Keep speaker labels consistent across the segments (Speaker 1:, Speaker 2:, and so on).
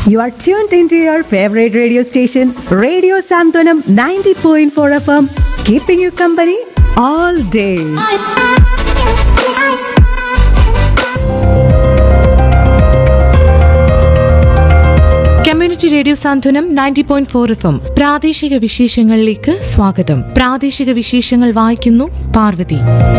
Speaker 1: You are tuned into your favorite radio station, Radio Santonam 90.4 FM, keeping you company all day.
Speaker 2: Community radio Santhwanam ninety point four F M പ്രാദേശിക വിശേഷങ്ങളിലേക്ക് സ്വാഗതം പ്രാദേശിക വിശേഷങ്ങൾ വായിക്കുന്നു പാർവതി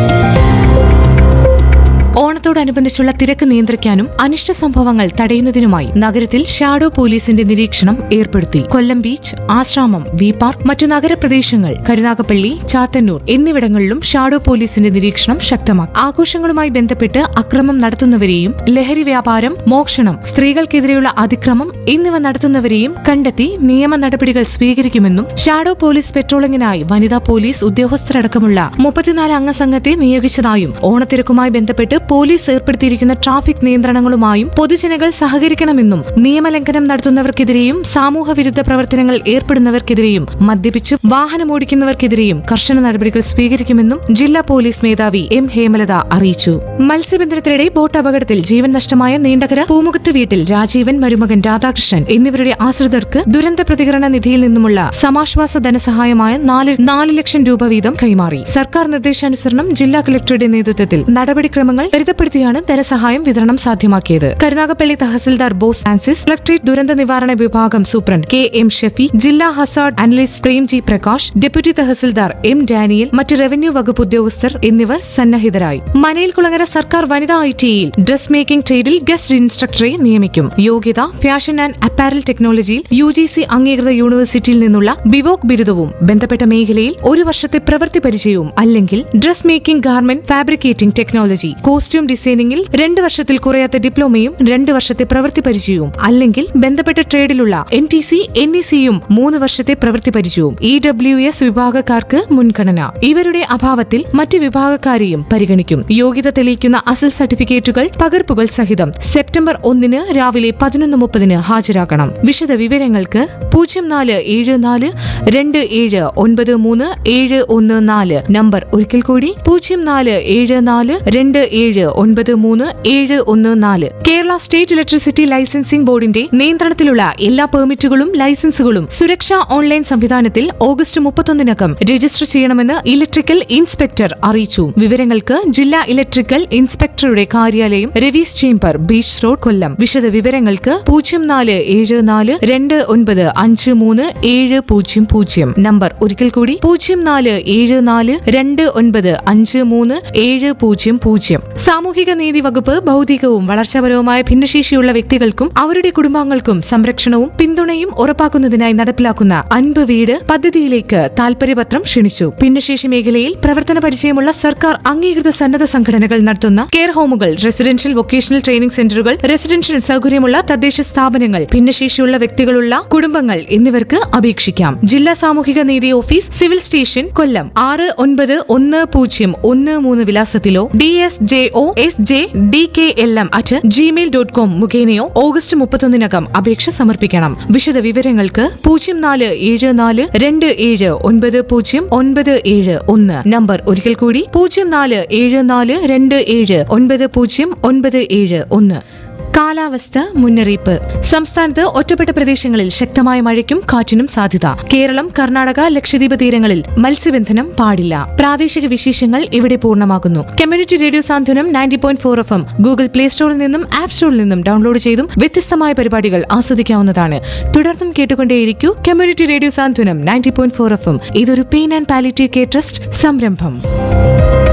Speaker 2: ഓണത്തോടനുബന്ധിച്ചുള്ള തിരക്ക് നിയന്ത്രിക്കാനും അനിഷ്ട സംഭവങ്ങൾ തടയുന്നതിനുമായി നഗരത്തിൽ ഷാഡോ പോലീസിന്റെ നിരീക്ഷണം ഏർപ്പെടുത്തി Kollam beach Asramam V park മറ്റു നഗരപ്രദേശങ്ങൾ കരുനാഗപ്പള്ളി ചാത്തന്നൂർ എന്നിവിടങ്ങളിലും ഷാഡോ പോലീസിന്റെ നിരീക്ഷണം ശക്തമാക്കി ആഘോഷങ്ങളുമായി ബന്ധപ്പെട്ട് അക്രമം നടത്തുന്നവരെയും ലഹരി വ്യാപാരം മോഷണം സ്ത്രീകൾക്കെതിരെയുള്ള അതിക്രമം എന്നിവ നടത്തുന്നവരെയും കണ്ടെത്തി നിയമ നടപടികൾ സ്വീകരിക്കുമെന്നും ഷാഡോ പോലീസ് പെട്രോളിംഗിനായി വനിതാ പോലീസ് ഉദ്യോഗസ്ഥരടക്കമുള്ള മുപ്പത്തിനാല് അംഗ സംഘത്തെ നിയോഗിച്ചതായും ഓണത്തിരക്കുമായി ബന്ധപ്പെട്ട് പോലീസ് ഏർപ്പെടുത്തിയിരിക്കുന്ന ട്രാഫിക് നിയന്ത്രണങ്ങളുമായും പൊതുജനങ്ങൾ സഹകരിക്കണമെന്നും നിയമലംഘനം നടത്തുന്നവർക്കെതിരെയും സാമൂഹ വിരുദ്ധ പ്രവർത്തനങ്ങൾ ഏർപ്പെടുന്നവർക്കെതിരെയും മദ്യപിച്ച് വാഹനമോടിക്കുന്നവർക്കെതിരെയും കർശന നടപടികൾ സ്വീകരിക്കുമെന്നും ജില്ലാ പോലീസ് മേധാവി എം ഹേമലത അറിയിച്ചു മത്സ്യബന്ധനത്തിനിടെ ബോട്ട് അപകടത്തിൽ ജീവൻ നഷ്ടമായ നീണ്ടകര പൂമുഖത്ത് വീട്ടിൽ രാജീവൻ മരുമകൻ രാധാകൃഷ്ണൻ എന്നിവരുടെ ആശ്രിതർക്ക് ദുരന്ത പ്രതികരണ നിധിയിൽ നിന്നുമുള്ള സമാശ്വാസ ധനസഹായമായ നാല് നാല് ലക്ഷം രൂപ വീതം കൈമാറി സർക്കാർ നിർദ്ദേശാനുസരണം ജില്ലാ കളക്ടറുടെ നേതൃത്വത്തിൽ നടപടിക്രമങ്ങൾ ത്വരിതപ്പെടുത്തിയാണ് ധനസഹായം വിതരണം സാധ്യമാക്കിയത് കരുനാഗപ്പള്ളി തഹസിൽദാർ ബോസ് ഫ്രാൻസിസ് കളക്ടറേറ്റ് ദുരന്ത നിവാരണ വിഭാഗം സൂപ്രണ്ട് കെ എം ഷെഫി ജില്ലാ hazard analyst Premji Prakash deputy tahsildar M Daniel മറ്റ് റവന്യൂ വകുപ്പ് ഉദ്യോഗസ്ഥർ എന്നിവർ സന്നഹിതരായി മനയിൽ കുളങ്ങര സർക്കാർ വനിതാ ഐ ടിയിൽ ഡ്രസ് മേക്കിംഗ് ട്രേഡിൽ ഗസ്റ്റ് ഇൻസ്ട്രക്ടറെ നിയമിക്കും യോഗ്യത ഫാഷൻ ആൻഡ് അപ്പാരൽ ടെക്നോളജിയിൽ യു ജി സി അംഗീകൃത യൂണിവേഴ്സിറ്റിയിൽ നിന്നുള്ള ബിവോക് ബിരുദവും ബന്ധപ്പെട്ട മേഖലയിൽ ഒരു വർഷത്തെ പ്രവൃത്തി പരിചയവും അല്ലെങ്കിൽ dress making garment fabricating technology costume ഡിസൈനിംഗിൽ രണ്ട് വർഷത്തിൽ കുറയാത്ത ഡിപ്ലോമയും രണ്ട് വർഷത്തെ പ്രവൃത്തി പരിചയവും അല്ലെങ്കിൽ ബന്ധപ്പെട്ട ട്രേഡിലുള്ള N T C N E സിയും മൂന്ന് വർഷത്തെ പ്രവൃത്തി പരിചയവും ഇ ഡബ്ല്യു എസ് വിഭാഗക്കാർക്ക് മുൻഗണന ഇവരുടെ അഭാവത്തിൽ മറ്റ് വിഭാഗക്കാരെയും പരിഗണിക്കും യോഗ്യത തെളിയിക്കുന്ന അസൽ സർട്ടിഫിക്കറ്റുകൾ പകർപ്പുകൾ സഹിതം സെപ്റ്റംബർ ഒന്നിന് രാവിലെ പതിനൊന്ന് മുപ്പതിന് ഹാജരാക്കണം വിശദ വിവരങ്ങൾക്ക് പൂജ്യം നാല് ഏഴ് നാല് രണ്ട് ഏഴ് ഒൻപത് മൂന്ന് ഏഴ് ഒന്ന് നാല് നമ്പർ ഒരിക്കൽ കൂടി പൂജ്യം നാല് ഏഴ് നാല് രണ്ട് ഏഴ് ഒൻപത് മൂന്ന് ഏഴ് ഒന്ന് നാല് കേരള സ്റ്റേറ്റ് ഇലക്ട്രിസിറ്റി ലൈസൻസിംഗ് ബോർഡിന്റെ നിയന്ത്രണത്തിലുള്ള എല്ലാ പെർമിറ്റുകളും ലൈസൻസുകളും സുരക്ഷാ ഓൺലൈൻ സംവിധാനത്തിൽ ഓഗസ്റ്റ് മുപ്പത്തൊന്നിനകം രജിസ്റ്റർ ചെയ്യണമെന്ന് ഇലക്ട്രിക്കൽ ഇൻസ്പെക്ടർ അറിയിച്ചു വിവരങ്ങൾക്ക് ജില്ലാ ഇലക്ട്രിക്കൽ ഇൻസ്പെക്ടറുടെ കാര്യാലയം Ravees chamber beach road Kollam വിശദ വിവരങ്ങൾക്ക് പൂജ്യം നാല് ഏഴ് നാല് രണ്ട് ഒൻപത് അഞ്ച് മൂന്ന് ഏഴ് പൂജ്യം പൂജ്യം നമ്പർ ഒരിക്കൽ കൂടി പൂജ്യം നാല് ഏഴ് നാല് രണ്ട് ഒൻപത് അഞ്ച് മൂന്ന് ഏഴ് പൂജ്യം പൂജ്യം സാമൂഹിക നീതി വകുപ്പ് ഭൗതികവും വളർച്ചാപരവുമായ ഭിന്നശേഷിയുള്ള വ്യക്തികൾക്കും അവരുടെ കുടുംബാംഗങ്ങൾക്കും സംരക്ഷണവും പിന്തുണയും ഉറപ്പാക്കുന്നതിനായി നടപ്പിലാക്കുന്ന അൻപ് വീട് പദ്ധതിയിലേക്ക് താൽപര്യപത്രം ക്ഷണിച്ചു ഭിന്നശേഷി മേഖലയിൽ പ്രവർത്തന പരിചയമുള്ള സർക്കാർ അംഗീകൃത സന്നദ്ധ സംഘടനകൾ നടത്തുന്ന കെയർ ഹോമുകൾ റെസിഡൻഷ്യൽ വൊക്കേഷണൽ ട്രെയിനിംഗ് സെന്ററുകൾ റെസിഡൻഷ്യൽ സൗകര്യമുള്ള തദ്ദേശ സ്ഥാപനങ്ങൾ ഭിന്നശേഷിയുള്ള വ്യക്തികളുള്ള കുടുംബങ്ങൾ എന്നിവർക്ക് അപേക്ഷിക്കാം ജില്ലാ സാമൂഹിക നീതി ഓഫീസ് സിവിൽ സ്റ്റേഷൻ കൊല്ലം ആറ് ഒൻപത് ഒന്ന് പൂജ്യം ഒന്ന് മൂന്ന് വിലാസത്തിലോ D S J O S J D K L M at Gmail dot com മുഖേനയോ ഓഗസ്റ്റ് മുപ്പത്തൊന്നിനകം അപേക്ഷ സമർപ്പിക്കണം വിശദ വിവരങ്ങൾക്ക് പൂജ്യം നാല് ഏഴ് നാല് രണ്ട് ഏഴ് ഒൻപത് പൂജ്യം ഒൻപത് ഏഴ് ഒന്ന് നമ്പർ ഒരിക്കൽ കൂടി പൂജ്യം നാല് ഏഴ് നാല് രണ്ട് ഏഴ് ഒൻപത് പൂജ്യം ഒൻപത് ഏഴ് ഒന്ന് കാലാവസ്ഥ മുന്നറിയിപ്പ് സംസ്ഥാനത്ത് ഒറ്റപ്പെട്ട പ്രദേശങ്ങളിൽ ശക്തമായ മഴയ്ക്കും കാറ്റിനും സാധ്യത കേരളം കർണാടക ലക്ഷദ്വീപ് തീരങ്ങളിൽ മത്സ്യബന്ധനം പാടില്ല പ്രാദേശിക വിശേഷങ്ങൾ ഇവിടെ പൂർണ്ണമാകുന്നു community radio Santhwanam ninety point four F M Google Play സ്റ്റോറിൽ നിന്നും ആപ്പ് സ്റ്റോറിൽ നിന്നും ഡൗൺലോഡ് ചെയ്തും വ്യത്യസ്തമായ പരിപാടികൾ ആസ്വദിക്കാവുന്നതാണ് തുടർന്നും കേട്ടുകൊണ്ടേയിരിക്കൂ community radio Santhwanam ninety point four F M ഇതൊരു pain and palliative care trust സംരംഭം